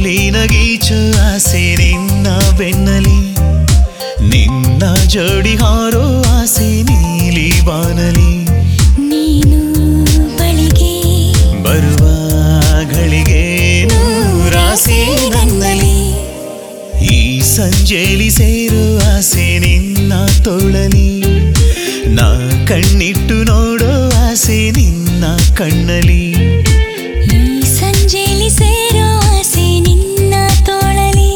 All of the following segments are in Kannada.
ಮುಗಿಲಿನ ಗೀಚು ಆಸೆ ನಿನ್ನ ಬೆನ್ನಲಿ ನಿನ್ನ ಜೋಡಿ ಹಾರೋ ಆಸೆ ನೀಲಿ ಬಾನಲಿ ನೀನು ಬಳಿಗೆ ಬರುವ ಗಳಿಗೆ ನೂರಾಸೆ ನನ್ನಲಿ ಈ ಸಂಜೆಲಿ ಸೇರು ಆಸೆ ನಿನ್ನ ತೋಳಲಿ ನಾ ಕಣ್ಣಿಟ್ಟು ನೋಡೋ ಆಸೆ ನಿನ್ನ ಕಣ್ಣಲಿ ಈ ಸಂಜೆಲಿ ಸೇರೋ ಆಸೆ ನಿನ್ನ ತೋಳಲಿ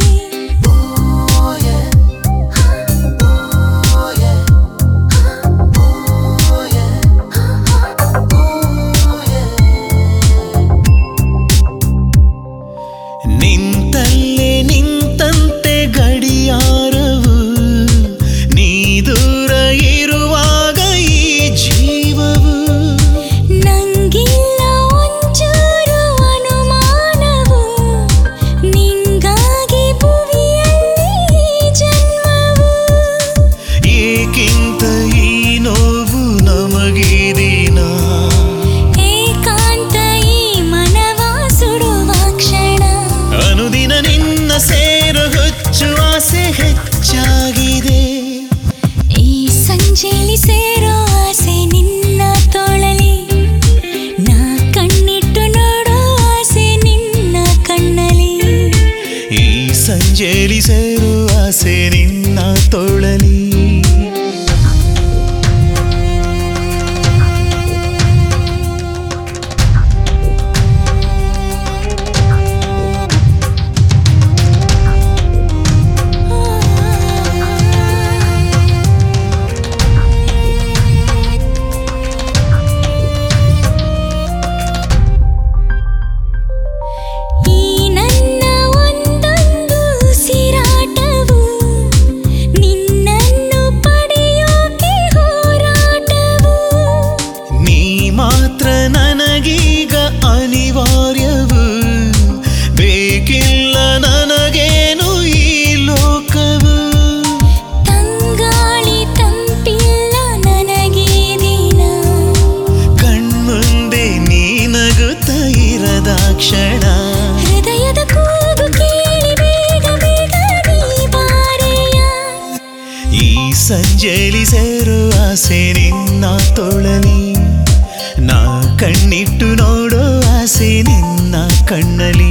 ನಿಂತಲ್ಲೇ ನಿಂತಂತೆ ಗಡಿಯಾರವು ನೀ ದೂರ ಇರುವಾಗ ಈ ಜೀವವು ನಂಗಿಲ್ಲ ಒಂಚೂರು ಅನುಮಾನವು ನಿಂಗಾಗಿ ಭುವಿಯಲ್ಲಿ ಈ ಜನ್ಮವು ಏಕಿಂತ ಈ ನೋವು ನಮಗಿದೀನ ಏಕಾಂತ ಈ ಮನವ ಸುಡುವ ಕ್ಷಣ ಅನುದಿನ ನಿನ್ನ ಸೇರು ಹುಚ್ಚು ಆಸೆ ಹೆಚ್ಚಾಗಿದೆ ಈ ಸಂಜೆಲಿ ಸೇರೋ ಆಸೆ ನಿನ್ನ ತೋಳಲಿ ನಾ ಕಣ್ಣಿಟ್ಟು ನೋಡೋ ಆಸೆ ನಿನ್ನ ಕಣ್ಣಲಿ ಈ ಸಂಜೆಲಿ ಸೇರು ಆಸೆ ನಿನ್ನ ತೋಳಲಿ ಈ ನನ್ನ ಒಂದೊಂದು ಉಸಿರಾಟವು ನಿನ್ನನ್ನು ಪಡೆಯೋಕೆ ಹೋರಾಟವು ನೀ ಮಾತ್ರ ನನಗೀಗ ಅನಿವಾರ್ಯವು ಬೇಕಿಲ್ಲ ನನಗೇನು ಈ ಲೋಕವು ತಂಗಾಳಿ ತಂಪಿಲ್ಲ ನನಗೆ ದಿನ ಕಣ್ಮುಂದೆ ನೀನಗುತ್ತ ಇರದ ಕ್ಷಣ ಹೃದಯದ ಕೂಗು ಕೇಳಿ ಬೇಗ ಬೇಗ ನೀ ಬಾರೆಯ ಈ ಸಂಜೆಲಿ ಸೇರು ಆಸೆ ನಿನ್ನ ತೋಳಲಿ ನಾ ಕಣ್ಣಿಟ್ಟು ನೋಡೋ ಆಸೆ ನಿನ್ನ ಕಣ್ಣಲಿ